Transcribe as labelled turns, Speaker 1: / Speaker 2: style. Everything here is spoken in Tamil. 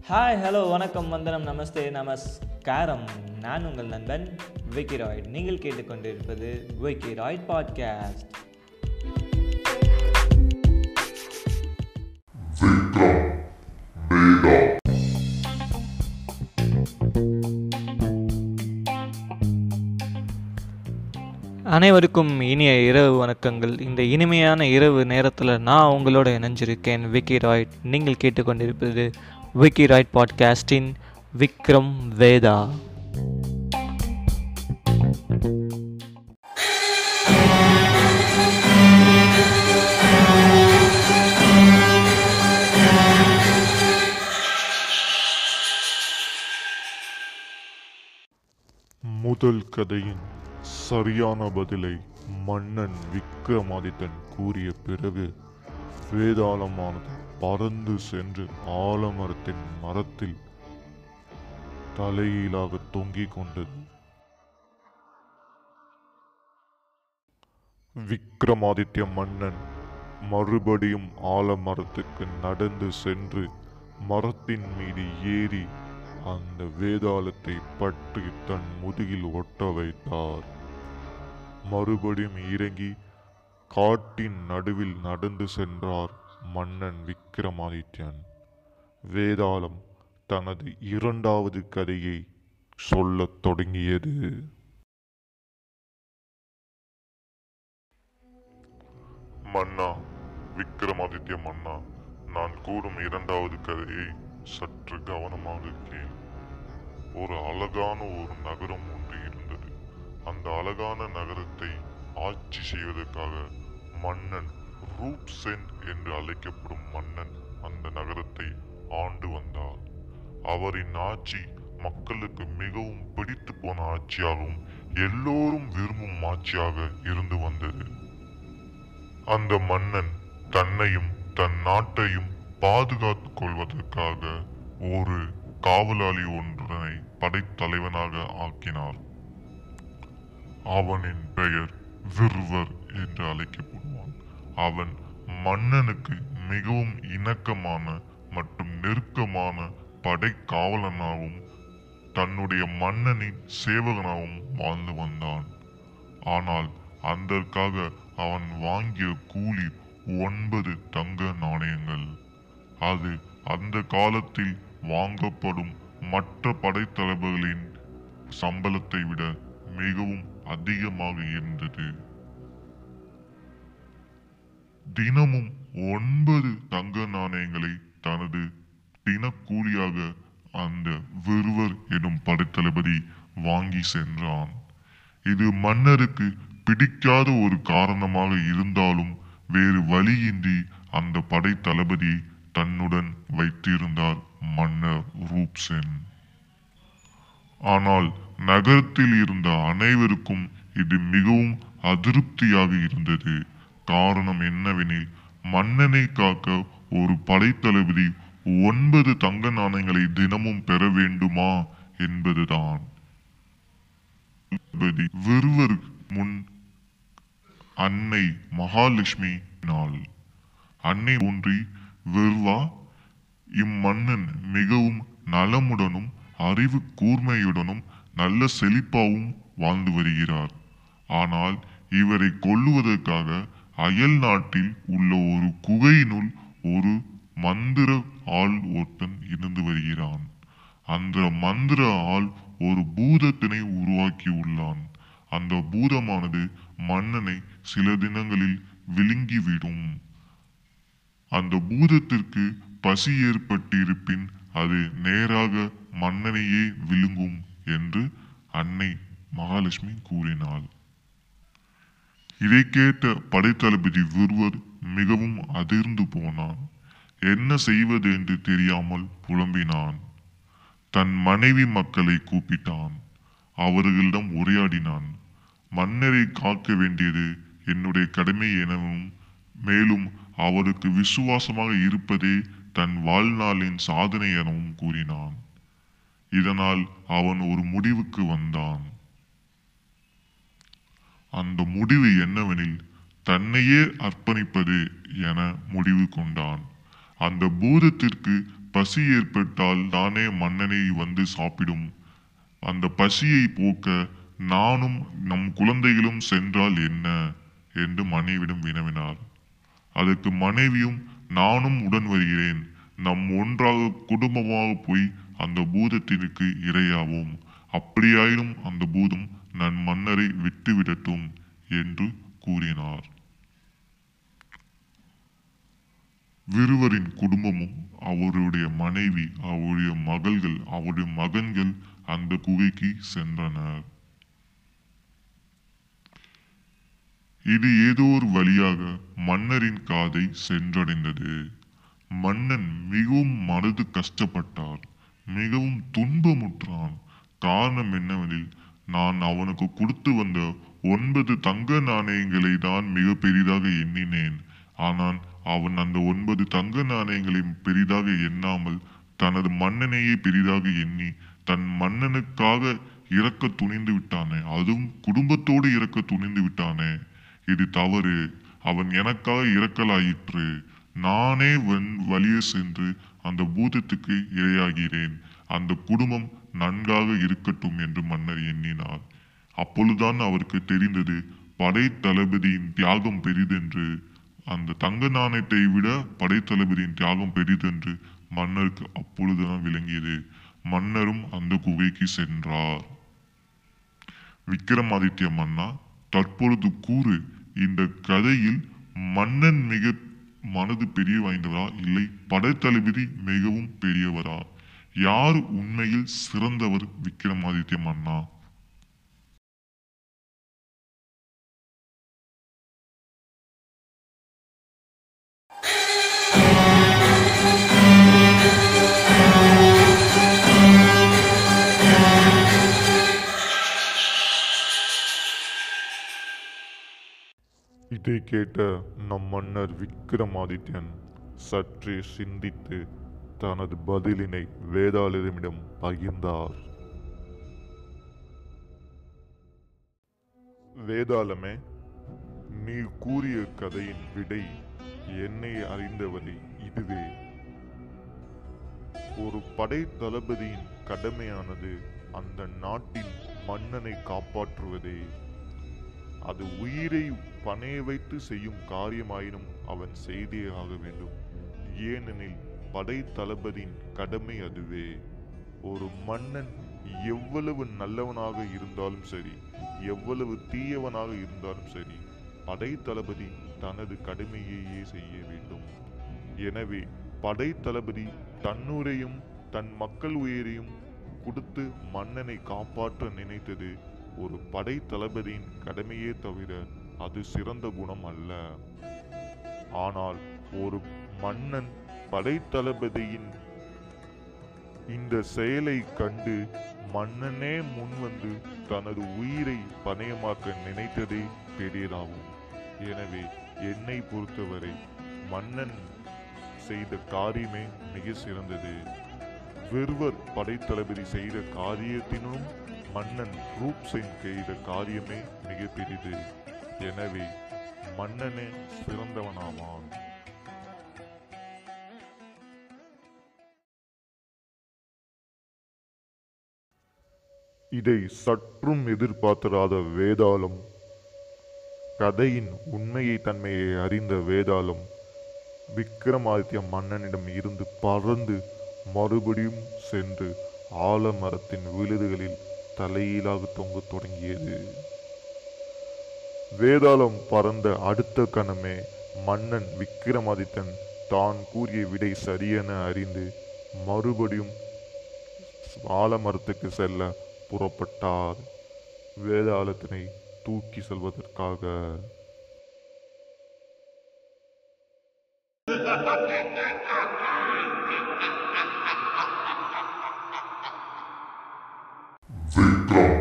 Speaker 1: ஹாய் ஹலோ வணக்கம் வந்தனம் நமஸ்தே நமஸ்காரம் நான் உங்கள் நண்பன் விக்கி ராய்ட் நீங்கள் கேட்டுக்கொண்டிருப்பது விக்கி ராய்ட் பாட்காஸ்ட் அனைவருக்கும் இனிய இரவு வணக்கங்கள் இந்த இனிமையான இரவு நேரத்தில் நான் உங்களோட இணைஞ்சிருக்கேன் விக்கி ராய்ட் நீங்கள் கேட்டுக்கொண்டிருப்பது விக்கி ராய்ட் பாட்காஸ்டின் விக்ரம் வேதா
Speaker 2: முதல் கதையின் சரியான பதிலை மன்னன் விக்ரமாதித்தன் கூறிய பிறகு வேதாளமானது பறந்து சென்று ஆலமரத்தின் மரத்தில் தலையிலாக தொங்கிக் கொண்டது விக்ரமாதித்ய மன்னன் மறுபடியும் ஆலமரத்துக்கு நடந்து சென்று மரத்தின் மீது ஏறி அந்த வேதாளத்தை பற்றி தன் முதுகில் ஒட்ட வைத்தார் மறுபடியும் இறங்கி காட்டின் நடுவில் நடந்து சென்றார் மன்னன் விக்ரமாதித்யன் வேதாளம் தனது இரண்டாவது கதையை சொல்லத் தொடங்கியது மன்னா விக்ரமாதித்ய மன்னா நான் கூறும் இரண்டாவது கதையை சற்று கவனமாக கேள் ஒரு அழகான ஒரு நகரம் ஒன்று இருந்தது அந்த அழகான நகரத்தை ஆட்சி செய்வதற்காக மன்னன் ரூப் சென் என்று அழைக்கப்படும் மன்னன் அந்த நகரத்தை ஆண்டு வந்தார் அவரின் ஆட்சி மக்களுக்கு மிகவும் பிடித்து போன ஆட்சியாகவும் எல்லோரும் விரும்பும் ஆட்சியாக இருந்து வந்தது அந்த மன்னன் தன்னையும் தன் நாட்டையும் பாதுகாத்துக் கொள்வதற்காக ஒரு காவலாளி ஒன்றனை படைத்தலைவனாக ஆக்கினார் அவனின் பெயர் விர்வர் என்று அழைக்கப்படுவான் அவன் மன்னனுக்கு மிகவும் இணக்கமான மற்றும் நெருக்கமான படைக்காவலனாகவும் தன்னுடைய மன்னனின் சேவகனாகவும் வாழ்ந்து வந்தான் ஆனால் அதற்காக அவன் வாங்கிய கூலி ஒன்பது தங்க நாணயங்கள் அது அந்த காலத்தில் வாங்கப்படும் மற்ற படைத்தளபதிகளின் சம்பளத்தை விட மிகவும் அதிகமாக இருந்தது தினமும் ஒன்பது தங்க நாணயங்களை தனது தினக்கூலியாக அந்த விருவர் எனும் படைத்தளபதி வாங்கி சென்றான் இது மன்னருக்கு பிடிக்காத ஒரு காரணமாக இருந்தாலும் வேறு வழியின்றி அந்த படை தளபதியை தன்னுடன் வைத்திருந்தார் மன்னர் ரூப்சென் ஆனால் நகரத்தில் இருந்த அனைவருக்கும் இது மிகவும் அதிருப்தியாக இருந்தது காரணம் என்னவெனில் மன்னனை காக்க ஒரு படைத்தளபதி ஒன்பது தங்க நாணயங்களை தினமும் பெற வேண்டுமா என்பதுதான் தளபதி விறுவர் முன் அன்னை மகாலட்சுமி நாள் அன்னை ஒன்றி வெறுவா இம்மன்னன் மிகவும் நலமுடனும் அறிவு கூர்மையுடனும் நல்ல செழிப்பாவும் வாழ்ந்து வருகிறார் ஆனால் இவரை கொல்லுவதற்காக அயல் நாட்டில் உள்ள ஒரு குகையினுள் ஒரு மந்திர ஆள் ஒருத்தன் இருந்து வருகிறான் அந்த மந்திர ஆள் ஒரு பூதத்தினை உருவாக்கி உள்ளான் அந்த பூதமானது மன்னனை சில தினங்களில் விழுங்கிவிடும் அந்த பூதத்திற்கு பசி ஏற்பட்டிருப்பின் அது நேராக மன்னனையே விழுங்கும் என்று அன்னை மகாலட்சுமி கூறினாள் இதை கேட்ட படைத்தளபதி ஒருவர் மிகவும் அதிர்ந்து போனான் என்ன செய்வது என்று தெரியாமல் புலம்பினான் தன் மனைவி மக்களை கூப்பிட்டான் அவர்களிடம் உரையாடினான் மன்னரை காக்க வேண்டியது என்னுடைய கடமை எனவும் மேலும் அவருக்கு விசுவாசமாக இருப்பதே தன் வாழ்நாளின் சாதனை எனவும் கூறினான் இதனால் அவன் ஒரு முடிவுக்கு வந்தான் அந்த முடிவு என்னவெனில் தன்னையே அர்ப்பணிப்பது என முடிவு கொண்டான் அந்த பூதத்திற்கு பசி ஏற்பட்டால் தானே மன்னனை வந்து சாப்பிடும் அந்த பசியை போக்க நானும் நம் குழந்தைகளும் சென்றால் என்ன என்று மனைவிடம் வினவினார் அதற்கு மனைவியும் நானும் உடன் வருகிறேன் நம் ஒன்றாக குடும்பமாக போய் அந்த பூதத்திற்கு இரையாவோம் அப்படியாயினும் அந்த பூதம் நன் மன்னரை விட்டுவிடட்டும் என்று கூறினார் விருவரின் குடும்பமும் அவருடைய மனைவி அவருடைய மகள்கள் அவருடைய மகன்கள் அந்த குகைக்கு சென்றனர் இது ஏதோ ஒரு வழியாக மன்னரின் காதை சென்றடைந்தது மன்னன் மிகவும் மனது கஷ்டப்பட்டார் மிகவும் துன்பமுற்றான் காரணம் என்னவெனில் நான் அவனுக்கு கொடுத்து வந்த ஒன்பது தங்க நாணயங்களை தான் மிக பெரிதாக எண்ணினேன் ஆனால் அவன் அந்த ஒன்பது தங்க நாணயங்களை பெரிதாக எண்ணாமல் தனது மன்னனையே பெரிதாக எண்ணி தன் மன்னனுக்காக இறக்க துணிந்து விட்டானே அதுவும் குடும்பத்தோடு இறக்க துணிந்து விட்டானே இது தவறு அவன் எனக்காக இறக்கலாயிற்று நானே வன் வழியே சென்று அந்த பூதத்துக்கு இரையாகிறேன் அந்த குடும்பம் நன்றாக இருக்கட்டும் என்று மன்னர் எண்ணினார் அப்பொழுதுதான் அவருக்கு தெரிந்தது படை தளபதியின் தியாகம் பெரிதென்று அந்த தங்க நாணயத்தை விட படை தளபதியின் தியாகம் பெரிதென்று மன்னருக்கு அப்பொழுதுதான் விளங்கியது மன்னரும் அந்த குகைக்கு சென்றார் விக்ரமாதித்ய மன்னா தற்பொழுது கூறு இந்த கதையில் மன்னன் மிக மனது பெரிய வாய்ந்தவரா இல்லை படைத்தளபதி மிகவும் பெரியவரா யார் உண்மையில் சிறந்தவர் விக்ரமாதித்ய மன்னா
Speaker 3: இதை கேட்ட நம் மன்னர் விக்ரமாதித்யன் சற்றே சிந்தித்து தனது பதிலினை வேதாளரிடம் பகிர்ந்தார் வேதாளமே நீ கூறிய கதையின் விடை என்னை அறிந்தவரை இதுவே ஒரு படை தளபதியின் கடமையானது அந்த நாட்டின் மன்னனை காப்பாற்றுவதே அது உயிரை பணைய வைத்து செய்யும் காரியமாயினும் அவன் செய்தே ஆக வேண்டும் ஏனெனில் படை தளபதியின் கடமை அதுவே ஒரு மன்னன் எவ்வளவு நல்லவனாக இருந்தாலும் சரி எவ்வளவு தீயவனாக இருந்தாலும் சரி படை தளபதி தனது கடமையையே செய்ய வேண்டும் எனவே படை தளபதி தன்னுரையும் தன் மக்கள் உயிரையும் கொடுத்து மன்னனை காப்பாற்ற நினைத்தது ஒரு படை தளபதியின் கடமையே தவிர அது சிறந்த குணம் அல்ல ஆனால் ஒரு மன்னன் படை தளபதியின் இந்த செயலை கண்டு மன்னனே முன்வந்து தனது உயிரை பணயமாக்க நினைத்ததே பெரியதாகும் எனவே என்னை பொறுத்தவரை மன்னன் செய்த காரியமே மிக சிறந்தது வெறுவர் படைத்தளபதி செய்த காரியத்தினும் மன்னன் ரூப் சிங் செய்த காரியமே மிக பெரிது எனவே மன்னனே சிறந்தவனாவான் இதை சற்றும் எதிர்பார்த்திராத வேதாளம் கதையின் உண்மையை தன்மையை அறிந்த வேதாளம் விக்ரமாதித்ய மன்னனிடம் இருந்து பறந்து மறுபடியும் சென்று ஆலமரத்தின் விழுதுகளில் தலையீழாக தொங்கத் தொடங்கியது வேதாளம் பறந்த அடுத்த கணமே மன்னன் விக்ரமாதித்தன் தான் கூறிய விடை சரியென அறிந்து மறுபடியும் ஆலமரத்துக்கு செல்ல புறப்பட்டார் வேதாளத்தினை தூக்கி செல்வதற்காக
Speaker 2: விக்ரம்